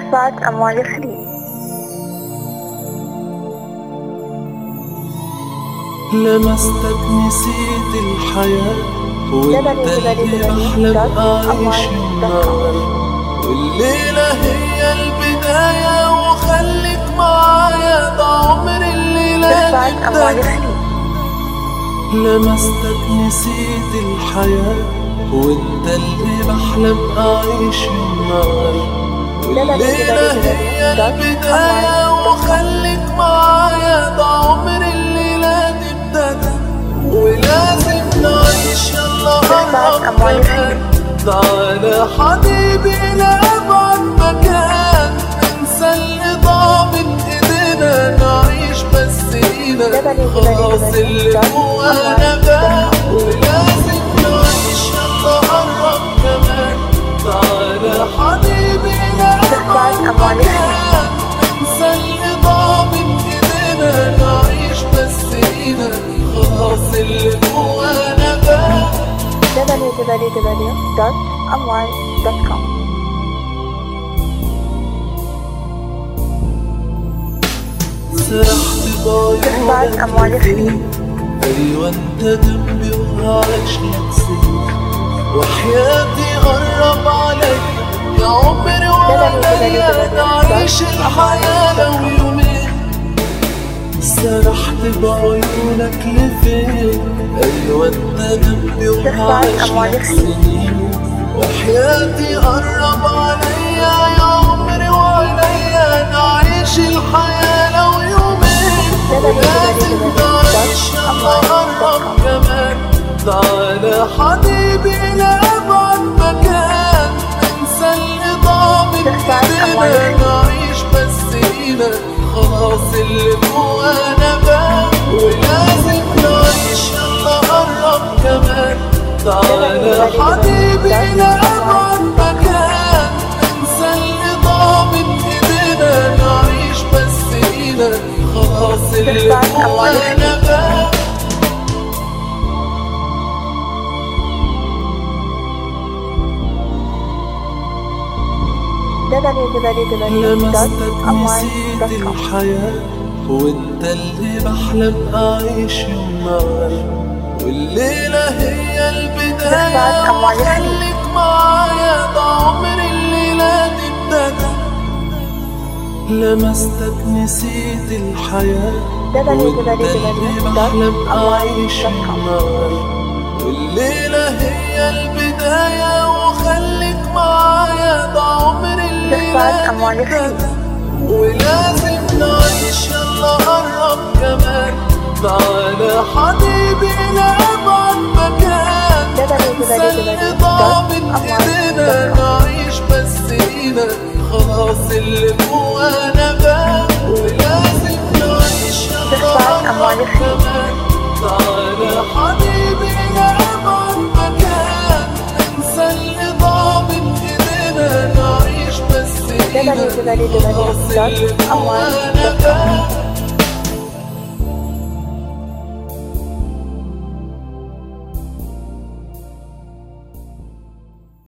دفعت أموال فري لمستك نسيت الحياة وانت اللي بحلم اعيش النهار والليلة هي البداية وخليك معايا ده عمر الليلة دفعت أموال نبدأ فري لمستك نسيت الحياة وانت اللي بحلم اعيش النهار والليلة هي البداية وخليك معايا ده عمر الليلة تبتدى ولازم نعيش يلا قرب كمان تعالى حبيبي لأبعد مكان ننسى اللي ضاع من ايدينا نعيش بس لينا خلاص اللي جوانا بان ولازم نعيش يلا قرب كمان تعالى حبيبي دفعت لأبعد أموال مكان ننسى اللي ضاع من ايدينا نعيش بس لينا خلاص اللي جوانا بان www.amwal.com سرحت دفعت بعيونك أموال لفين أيوة أنت جنبي وهعيش لك سنين وحياتي قرب عليا يا عمري وعليا نعيش الحياة لو يومين سرحت بعيونك لفين أيوة أنت جنبي وهعيش أموال لك فين؟ سنين وحياتي قرب عليا يا عمري وعليا نعيش الحياة لو يومين ولازم نعيش يلا قرب كمان تعالى حبيبي لأبعد مكان ننسى اللي ضاع من دفعت أموال ايدينا فين؟ نعيش بس لينا خلاص اللي جوانا بان ولازم نعيش يلا قرب كمان تعالى حبيبي لأبعد مكان ننسى اللي ضاع من ايدينا نعيش بس لينا خلاص اللي دفعت أموال فين؟ جوانا بان لمستك نسيت www.amwal.com الحياة وانت اللي بحلم اعيش النهار والليلة هي البداية دفعت أموال وخليك معايا ده عمر الليلة تبتدى لمستك نسيت الحياة وانت اللي بحلم اعيش النهار والليلة هي البداية وخليك معايا ده عمر الليلة دفعت أموال تبتدى ولازم نعيش يلا قرب كمان تعالى حبيبي لأبعد مكان ننسى اللي ضاع من ايدينا نعيش بس لينا خلاص اللي جوانا بان ولازم نعيش يلا دفعت أموال قرب فين؟ كمان تعالى حبيبي لأبعد مكان ننسى اللي ضاع من ايدينا نعيش بس لينا خلاص اللي جوانا www.amwal.com بان